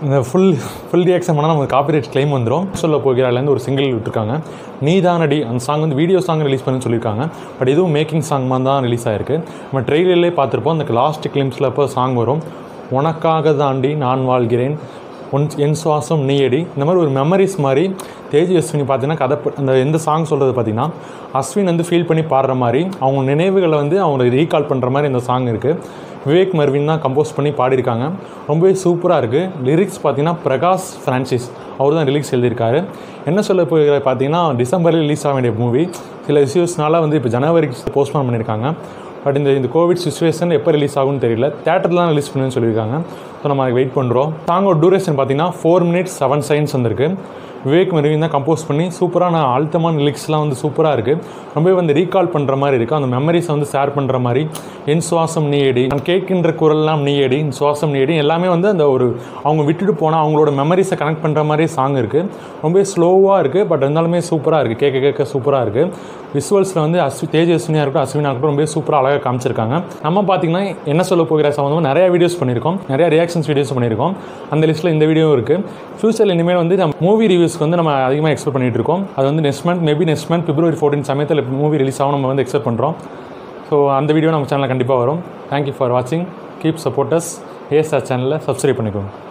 இந்த full full reaction பண்ணால் நமக்கு காப்பிரைட் கிளைம் வந்துடும் சொல்ல போகிறாலேருந்து ஒரு சிங்கிள் விட்டுருக்காங்க நீதானடி அந்த சாங் வந்து வீடியோ சாங் ரிலீஸ் பண்ணி சொல்லியிருக்காங்க பட் இதுவும் மேக்கிங் சாங் மாதிரி தான் ரிலீஸ் ஆயிருக்கு நம்ம ட்ரெய்லர்லேயே பார்த்துருப்போம் அந்த லாஸ்ட் கிளிம்ஸில் இப்போ சாங் வரும் உனக்காக தாண்டி நான் வாழ்கிறேன் உன் என் சுவாசம் நீயடி இந்த மாதிரி ஒரு மெமரிஸ் மாதிரி தேஜ் அஸ்வினி பார்த்தீங்கன்னா கதை ப- அந்த எந்த சாங் சொல்கிறது பார்த்தீங்கன்னா அஸ்வின் வந்து ஃபீல் பண்ணி பாடுற மாதிரி அவங்க நினைவுகளை வந்து அவங்க ரீகால் பண்ணுற மாதிரி இந்த சாங் இருக்குது விவேக் மர்வின் தான் கம்போஸ் பண்ணி பாடியிருக்காங்க ரொம்பவே சூப்பராக இருக்குது லிரிக்ஸ் பார்த்தீங்கன்னா பிரகாஷ் ஃப்ரான்சிஸ் அவர் தான் லிரிக்ஸ் எழுதியிருக்காரு என்ன சொல்ல போகிற பார்த்தீங்கன்னா டிசம்பரில் ரிலீஸ் ஆக வேண்டிய மூவி சில இஷ்யூஸ்னால வந்து இப்போ ஜனவரிக்கு போஸ்ட்போன் பண்ணியிருக்காங்க பட் இந்த இந்த கோவிட் சுச்சுவேஷன் எப்போ ரிலீஸ் ஆகும்னு தெரியல தேட்டரில் தான் ரிலீஸ் பண்ணுன்னு சொல்லியிருக்காங்க ஸோ நம்ம அதுக்கு வெயிட் பண்ணுறோம் சாங்கோட டூரேஷன் பார்த்தீங்கன்னா ஃபோர் மினிட்ஸ் செவன் செகண்ட்ஸ் வந்திருக்கு விவேக் மருவின் தான் கம்போஸ் பண்ணி சூப்பரான அழுத்தமான லிரிக்ஸ்லாம் வந்து சூப்பராக இருக்குது ரொம்பவே வந்து ரீகால் பண்ணுற மாதிரி இருக்குது அந்த மெமரிஸை வந்து ஷேர் பண்ணுற மாதிரி என் சுவாசம் நீயடி நான் கேட்கின்ற குரல்லாம் நீயடி என் சுவாசம் நீயடி எல்லாமே வந்து அந்த ஒரு அவங்க விட்டுட்டு போனால் அவங்களோட மெமரிஸை கனெக்ட் பண்ணுற மாதிரி சாங் இருக்குது ரொம்பவே ஸ்லோவாக இருக்குது பட் இருந்தாலுமே சூப்பராக இருக்குது கேட்க கேட்க சூப்பராக இருக்குது விசுவல்ஸில் வந்து அஸ்வி தேஜ் அஸ்வினியாக இருக்கட்டும் அஸ்வினா இருக்கட்டும் ரொம்ப சூப்பராக அழகாக காமிச்சிருக்காங்க நம்ம பார்த்தீங்கன்னா என்ன சொல்ல போகிற சம்மந்தமாக நிறைய வீடியோஸ் பண்ணியிருக்கோம் நிறைய ரியாக்ஷன்ஸ் வீடியோஸ் பண்ணியிருக்கோம் அந்த லிஸ்ட்டில் இந்த வீடியோவும் இருக்குது ஃபியூச்சரில் இனிமேல் வந்து நம்ம மூவி ரிவ்யூஸ்க்கு வந்து நம்ம அதிகமாக எக்ஸ்பெக்ட் பண்ணிட்டு இருக்கோம் அது வந்து next month maybe next month February fourteen சமயத்தில் மூவி ரிலீஸ் ஆகும் நம்ம வந்து எக்ஸ்பெக்ட் பண்ணுறோம் ஸோ அந்த வீடியோ நம்ம சேனலில் கண்டிப்பாக வரும் தேங்க்யூ ஃபார் வாட்சிங் கீப் சப்போர்ட்டஸ் ஏஎஸ்ஆர் சேனலில் சப்ஸ்கிரைப் பண்ணிக்கோங்க